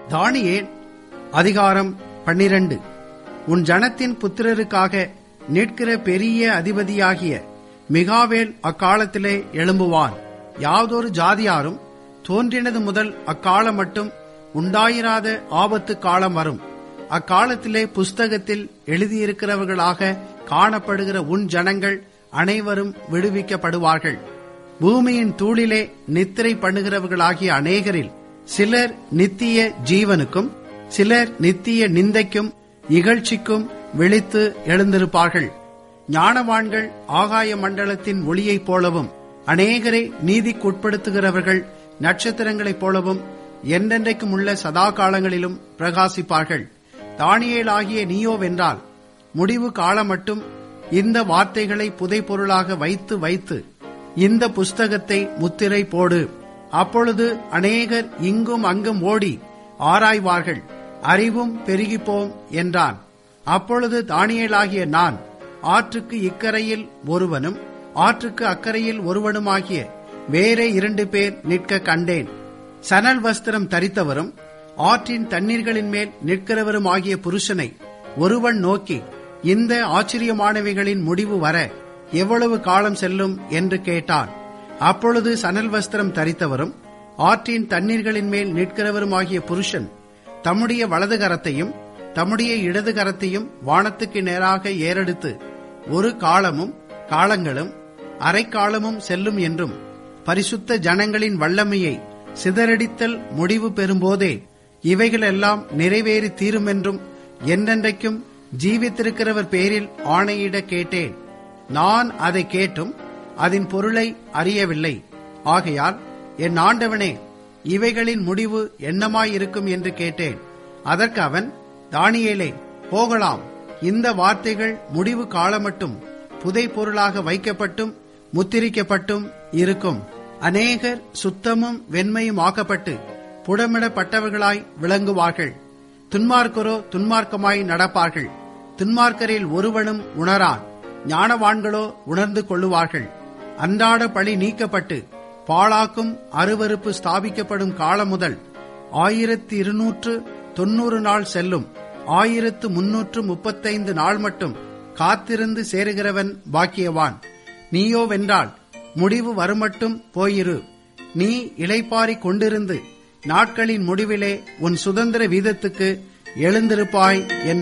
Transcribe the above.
தானியேல் அதிகாரம் பன்னிரண்டு உன் ஜனத்தின் புத்திரருக்காக நிற்கிற பெரிய அதிபதியாகிய மிகாவேல் அக்காலத்திலே எழும்புவான் யாதொரு ஜாதியாரும் தோன்றினது முதல் அக்காலம் மட்டும் உண்டாயிராத ஆபத்து காலம் வரும் அக்காலத்திலே புஸ்தகத்தில் எழுதியிருக்கிறவர்களாக காணப்படுகிற உன் ஜனங்கள் அனைவரும் விடுவிக்கப்படுவார்கள் பூமியின் தூளிலே நித்திரை பண்ணுகிறவர்களாகிய அநேகரில் சிலர் நித்திய ஜீவனுக்கும் சிலர் நித்திய நிந்தைக்கும் இகழ்ச்சிக்கும் விழித்து எழுந்திருப்பார்கள் ஞானவான்கள் ஆகாய மண்டலத்தின் ஒளியைப் போலவும் அநேகரை நீதிக்குட்படுத்துகிறவர்கள் நட்சத்திரங்களைப் போலவும் என்றென்றைக்கும் உள்ள சதா காலங்களிலும் பிரகாசிப்பார்கள் தானியேலாகிய நீயோவென்றால் முடிவு காலம் மட்டும் இந்த வார்த்தைகளை புதைப்பொருளாக வைத்து வைத்து இந்த புஸ்தகத்தை முத்திரை போடு அப்பொழுது அநேகர் இங்கும் அங்கும் ஓடி ஆராய்வார்கள் அறிவும் பெருகிப்போம் என்றான் அப்பொழுது தானியேலாகிய நான் ஆற்றுக்கு இக்கரையில் ஒருவனும் ஆற்றுக்கு அக்கறையில் ஒருவனுமாகிய வேறே இரண்டு பேர் நிற்க கண்டேன் சணல் வஸ்திரம் தரித்தவரும் ஆற்றின் தண்ணீர்களின் மேல் நிற்கிறவரும் ஆகிய புருஷனை ஒருவன் நோக்கி இந்த ஆச்சரியமானவைகளின் முடிவு வர எவ்வளவு காலம் செல்லும் என்று கேட்டான் அப்பொழுது சணல் வஸ்திரம் தரித்தவரும் ஆற்றின் தண்ணீர்களின் மேல் நிற்கிறவரும் ஆகிய புருஷன் தம்முடைய வலது கரத்தையும் தம்முடைய இடது கரத்தையும் வானத்துக்கு நேராக ஏறெடுத்து ஒரு காலமும் காலங்களும் அரைக்காலமும் செல்லும் என்றும் பரிசுத்த ஜனங்களின் வல்லமையை சிதறடித்தல் முடிவு பெறும்போதே இவைகளெல்லாம் நிறைவேறி தீரும் என்றும் என்றென்றைக்கும் ஜீவித்திருக்கிறவர் பேரில் ஆணையிட கேட்டேன் நான் அதை கேட்டும் அதன் பொருளை அறியவில்லை ஆகையால் என் ஆண்டவனே இவைகளின் முடிவு என்னமாயிருக்கும் என்று கேட்டேன் அதற்கு அவன் தானியேலே போகலாம் இந்த வார்த்தைகள் முடிவு காலமட்டும் புதை பொருளாக வைக்கப்பட்டும் முத்திரிக்கப்பட்டும் இருக்கும் அநேகர் சுத்தமும் வெண்மையும் ஆக்கப்பட்டு புடமிடப்பட்டவர்களாய் விளங்குவார்கள் துன்மார்க்கரோ துன்மார்க்கமாய் நடப்பார்கள் துன்மார்க்கரில் ஒருவனும் உணரான் ஞானவான்களோ உணர்ந்து கொள்ளுவார்கள் அன்றாட பழி நீக்கப்பட்டு பாழாக்கும் அருவறுப்பு ஸ்தாபிக்கப்படும் காலம் முதல் ஆயிரத்தி இருநூற்று தொன்னூறு நாள் செல்லும் ஆயிரத்து முன்னூற்று முப்பத்தைந்து நாள் மட்டும் காத்திருந்து சேருகிறவன் பாக்கியவான் நீயோ வென்றால் முடிவு வருமட்டும் போயிரு நீ இளைப்பாரி கொண்டிருந்து நாட்களின் முடிவிலே உன் சுதந்திர வீதத்துக்கு எழுந்திருப்பாய் என்று